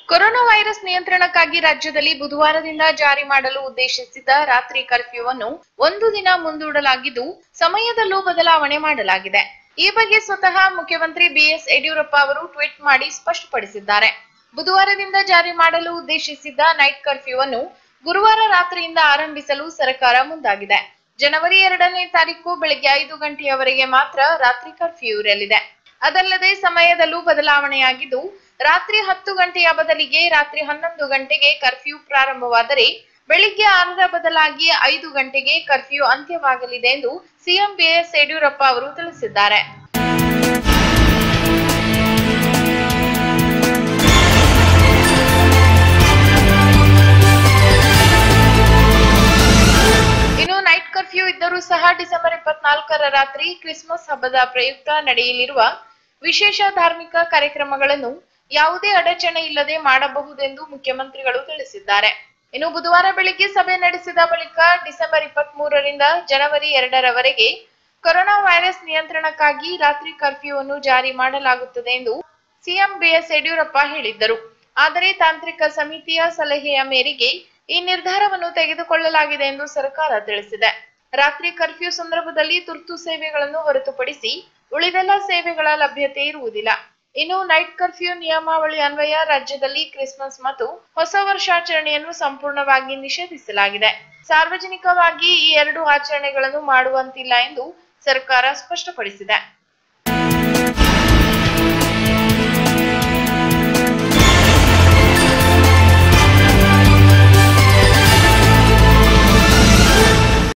corona virus ನಿಯಂತ್ರಣಕ್ಕಾಗಿ ರಾಜ್ಯದಲ್ಲಿ ಬುಧವಾರದಿಂದ ಜಾರಿ ಮಾಡಲು ಉದ್ದೇಶಿಸಿದ್ದ ರಾತ್ರಿ ಕರ್ಫ್ಯೂ ಅನ್ನು ಒಂದು ದಿನ ಮುಂದೂಡಲಾಗಿದ್ದು ಸಮಯದಲ್ಲೂ ಬದಲಾವಣೆ ಮಾಡಲಾಗಿದೆ ಈ ಬಗ್ಗೆ ಸ್ವತಃ ಮುಖ್ಯಮಂತ್ರಿ ಬಿಎಸ್ ಯಡಿಯೂರಪ್ಪ ಅವರು ಟ್ವೀಟ್ ಮಾಡಿ ಸ್ಪಷ್ಟಪಡಿಸಿದ್ದಾರೆ ಬುಧವಾರದಿಂದ ಜಾರಿ ಮಾಡಲು ಉದ್ದೇಶಿಸಿದ್ದ ನೈಟ್ ಕರ್ಫ್ಯೂ ಅನ್ನು ಗುರುವಾರ ರಾತ್ರಿಯಿಂದ ಆರಂಭಿಸಲು ಸರ್ಕಾರ ಮುಂದಾಗಿದೆ ಜನವರಿ ಎರಡನೇ ತಾರೀಕು ಬೆಳಗ್ಗೆ ಐದು ಗಂಟೆಯವರೆಗೆ ಮಾತ್ರ ರಾತ್ರಿ ಕರ್ಫ್ಯೂ ಇರಲಿದೆ ಅದಲ್ಲದೆ ಸಮಯದಲ್ಲೂ ಬದಲಾವಣೆಯಾಗಿದ್ದು ರಾತ್ರಿ ಹತ್ತು ಗಂಟೆಯ ಬದಲಿಗೆ ರಾತ್ರಿ ಹನ್ನೊಂದು ಗಂಟೆಗೆ ಕರ್ಫ್ಯೂ ಪ್ರಾರಂಭವಾದರೆ ಬೆಳಿಗ್ಗೆ ಆರರ ಬದಲಾಗಿ ಐದು ಗಂಟೆಗೆ ಕರ್ಫ್ಯೂ ಅಂತ್ಯವಾಗಲಿದೆ ಎಂದು ಸಿಎಂ ಬಿಎಸ್ ಯಡಿಯೂರಪ್ಪ ಅವರು ತಿಳಿಸಿದ್ದಾರೆ ಇನ್ನು ನೈಟ್ ಕರ್ಫ್ಯೂ ಇದ್ದರೂ ಸಹ ಡಿಸೆಂಬರ್ ಇಪ್ಪತ್ನಾಲ್ಕರ ರಾತ್ರಿ ಕ್ರಿಸ್ಮಸ್ ಹಬ್ಬದ ಪ್ರಯುಕ್ತ ನಡೆಯಲಿರುವ ವಿಶೇಷ ಧಾರ್ಮಿಕ ಕಾರ್ಯಕ್ರಮಗಳನ್ನು ಯಾವುದೇ ಅಡಚಣೆ ಇಲ್ಲದೆ ಮಾಡಬಹುದೆಂದು ಮುಖ್ಯಮಂತ್ರಿಗಳು ತಿಳಿಸಿದ್ದಾರೆ ಇನ್ನು ಬುಧವಾರ ಬೆಳಿಗ್ಗೆ ಸಭೆ ನಡೆಸಿದ ಬಳಿಕ ಡಿಸೆಂಬರ್ ಇಪ್ಪತ್ತ್ ಮೂರರಿಂದ ಜನವರಿ ಎರಡರವರೆಗೆ ಕೊರೋನಾ ವೈರಸ್ ನಿಯಂತ್ರಣಕ್ಕಾಗಿ ರಾತ್ರಿ ಕರ್ಫ್ಯೂ ಅನ್ನು ಜಾರಿ ಮಾಡಲಾಗುತ್ತದೆ ಎಂದು ಸಿಎಂ ಬಿಎಸ್ ಯಡಿಯೂರಪ್ಪ ಹೇಳಿದ್ದರು ಆದರೆ ತಾಂತ್ರಿಕ ಸಮಿತಿಯ ಸಲಹೆಯ ಮೇರೆಗೆ ಈ ನಿರ್ಧಾರವನ್ನು ತೆಗೆದುಕೊಳ್ಳಲಾಗಿದೆ ಎಂದು ಸರ್ಕಾರ ತಿಳಿಸಿದೆ ರಾತ್ರಿ ಕರ್ಫ್ಯೂ ಸಂದರ್ಭದಲ್ಲಿ ತುರ್ತು ಸೇವೆಗಳನ್ನು ಹೊರತುಪಡಿಸಿ ಉಳಿದೆಲ್ಲ ಸೇವೆಗಳ ಲಭ್ಯತೆ ಇರುವುದಿಲ್ಲ ಇನ್ನು ನೈಟ್ ಕರ್ಫ್ಯೂ ನಿಯಮಾವಳಿ ಅನ್ವಯ ರಾಜ್ಯದಲ್ಲಿ ಕ್ರಿಸ್ಮಸ್ ಮತ್ತು ಹೊಸ ವರ್ಷಾಚರಣೆಯನ್ನು ಸಂಪೂರ್ಣವಾಗಿ ನಿಷೇಧಿಸಲಾಗಿದೆ ಸಾರ್ವಜನಿಕವಾಗಿ ಈ ಎರಡು ಆಚರಣೆಗಳನ್ನು ಮಾಡುವಂತಿಲ್ಲ ಎಂದು ಸರ್ಕಾರ ಸ್ಪಷ್ಟಪಡಿಸಿದೆ